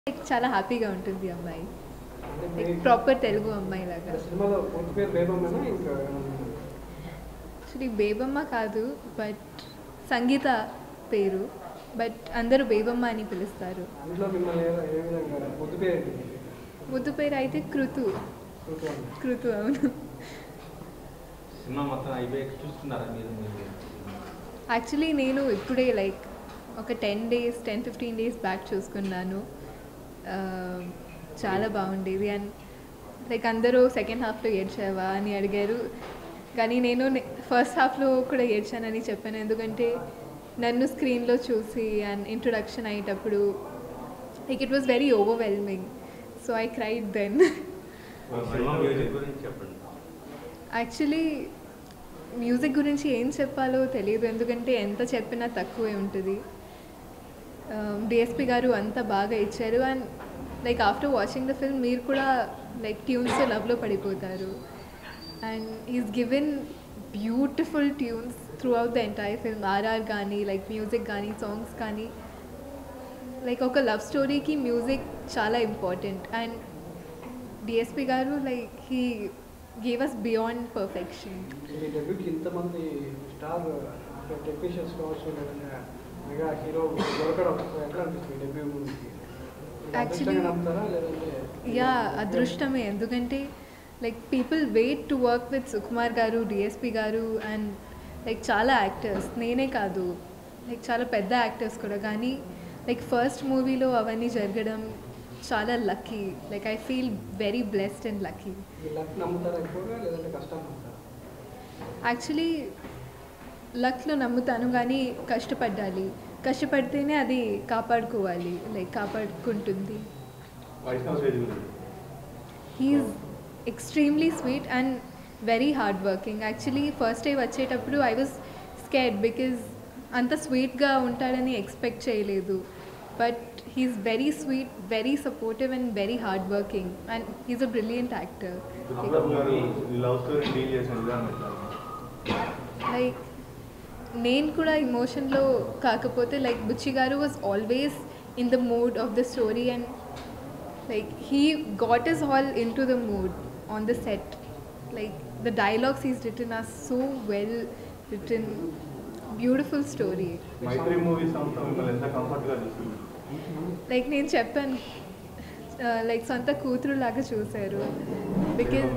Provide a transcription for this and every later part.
Like చాలా హ్యాపీగా ఉంటుంది ఈ అమ్మాయి అంటే లైక్ మీ- ప్రాపర్ తెలుగు అమ్మాయి లాగా అంటే సినిమాలో పూర్తి పేరు బేబమ్మేనా ఇంకా ఏమన్నా? యాక్చువల్లీ బేబమ్మ కాదు బట్ సంగీత పేరు బట్ అందరూ బేబమ్మ అని పిలుస్తారు అందులో మిమ్మల్ని ఏ ఏ విధంగా ముద్దు పేరు ఏంటి ముద్దు పేరు అయితే కృతు కృతి అన్న. కృతు అవును సినిమా మొత్తం అయిపోయాక చూస్తున్నారా మీరు మీరు యాక్చువల్లీ నేను ఇప్పుడే లైక్ ఒక ten days ten fifteen days back చూసుకున్నాను ఆ, చాలా బాగుండేది అండ్ లైక్ అందరూ సెకండ్ హాఫ్లో ఏడ్చావా అని అడిగారు కానీ నేను ఫస్ట్ హాఫ్లో కూడా ఏడ్చానని చెప్పాను ఎందుకంటే నన్ను స్క్రీన్లో చూసి అండ్ ఇంట్రొడక్షన్ అయ్యేటప్పుడు like it was very overwhelming so I cried then cinema music గురించి చెప్పండి యాక్చువల్లీ మ్యూజిక్ గురించి ఏం చెప్పాలో తెలియదు ఎందుకంటే ఎంత చెప్పినా తక్కువే ఉంటుంది డిఎస్పి గారు అంత బాగా ఇచ్చారు and like after watching the film మీరు కూడా లైక్ ట్యూన్స్ లవ్లో పడిపోతారు and is given beautiful tunes throughout the entire film RR కానీ లైక్ మ్యూజిక్ కానీ సాంగ్స్ కానీ లైక్ ఒక లవ్ స్టోరీకి మ్యూజిక్ చాలా ఇంపార్టెంట్ అండ్ డిఎస్పి గారు like he gave us beyond perfection మీ డెబ్యూకి ఇంతమంది స్టార్ టెక్నీషియన్స్ కావచ్చు లేదంటే మెగా హీరో దొరకడం ఎట్లా అనిపిస్తుంది డెబ్యూ మూవీకి Actually- నమ్ముతారా లేదంటే యా అదృష్టమే ఎందుకంటే like people wait to work with Sukumar గారు డిఎస్పి గారు అండ్ లైక్ చాలా యాక్టర్స్ నేనే కాదు లైక్ చాలా పెద్ద యాక్టర్స్ కూడా కానీ లైక్ ఫస్ట్ మూవీలో అవన్నీ జరగడం చాలా lucky like I feel very blessed and lucky మీ లక్ నమ్ముతారా ఎక్కువగా లేదంటే కష్టాన్ని నమ్ముతారా యాక్చువల్లీ లక్లో నమ్ముతాను కానీ కష్టపడాలి కష్టపడితేనే అది కాపాడుకోవాలి లైక్ కాపాడుకుంటుంది వైష్ణవ్ తేజ్ గురించి he's extremely sweet and very hard working actually first day వచ్చేటప్పుడు ఐ వాజ్ స్కేడ్ బికాజ్ అంత స్వీట్గా ఉంటాడని ఎక్స్పెక్ట్ చేయలేదు but he's very sweet very supportive and very hard working and he's a brilliant actor Vikram గారు ఈ love story deal చేసిన విధానం ఎట్లా లైక్ నేను కూడా ఇమోషన్లో కాకపోతే లైక్ బుచ్చి గారు was always in the mood of the story and like he got is all in to the mood on the set like the dialogues is written are so well written beautiful story Mythri movie సాంగ్తో మిమ్మల్ని ఎంత కంఫర్ట్గా చూస్తుంది like నేను చెప్పాను like సొంత కూతురు లాగా చూశారు because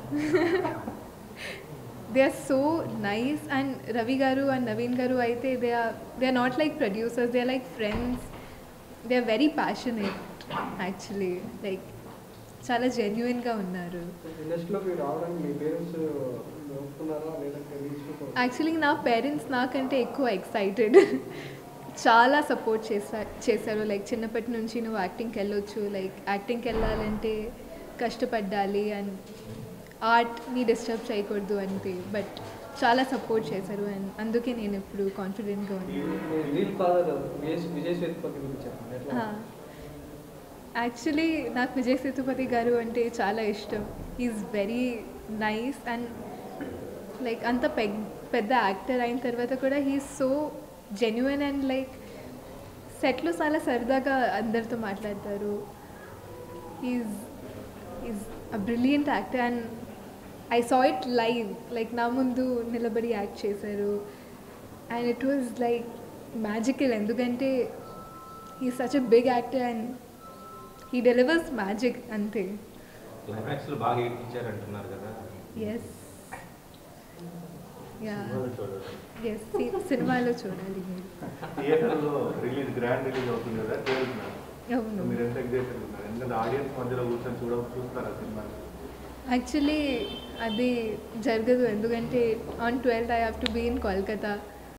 they are so nice and Ravi గారు అండ్ నవీన్ గారు అయితే they are they are not like producers they are like friends they are very passionate actually like చాలా జెన్యున్గా ఉన్నారు ఇండస్ట్రీలోకి రావడానికి మీ పేరెంట్స్ ఒప్పుకున్నారా లేదంటే మీ ఇష్టం యాక్చువల్లీ నా పేరెంట్స్ నాకంటే ఎక్కువ ఎక్సైటెడ్ చాలా సపోర్ట్ చేసా చేశారు లైక్ చిన్నప్పటి నుంచి నువ్వు యాక్టింగ్కి వెళ్ళొచ్చు లైక్ యాక్టింగ్కి వెళ్ళాలంటే కష్టపడాలి అండ్ ఆర్ట్ని డిస్టర్బ్ చేయకూడదు అంతే బట్ చాలా సపోర్ట్ చేశారు అండ్ అందుకే నేను ఇప్పుడు కాన్ఫిడెంట్గా ఉన్నాను మీ రీల్ ఫాదర్ విజయ్ విజయ్ సేతుపతి గురించి చెప్పండి ఎట్లా యాక్చువల్లీ నాకు విజయ్ సేతుపతి గారు అంటే చాలా ఇష్టం is very nice and like అంత పెగ్ పెద్ద యాక్టర్ అయిన తర్వాత కూడా he so genuine and like సెట్లో చాలా సరదాగా అందరితో మాట్లాడతారు is is a brilliant actor and I saw it live like నా ముందు నిలబడి యాక్ట్ చేశారు and it was like magical ఎందుకంటే he such a big actor and he delivers magic అంతే క్లైమాక్స్లో బాగా ఇచ్చారంటున్నారు కదా ఎస్ యా సినిమాలో చూడాలి ఎస్ సినిమాలో చూడాలి మీరు థియేటర్లో రిలీజ్ గ్రాండ్ రిలీజ్ అవుతుంది కదా ట్వెల్త్ అవును మీరు ఎంత ఎగ్జైటెడ్ ఉన్నారు ఎందుకంటే ఆడియన్స్ మధ్యలో కూర్చొని చూడ చూస్తారా సినిమా యాక్చువల్లీ అది జరగదు ఎందుకంటే on twelfth I have to be in Kolkata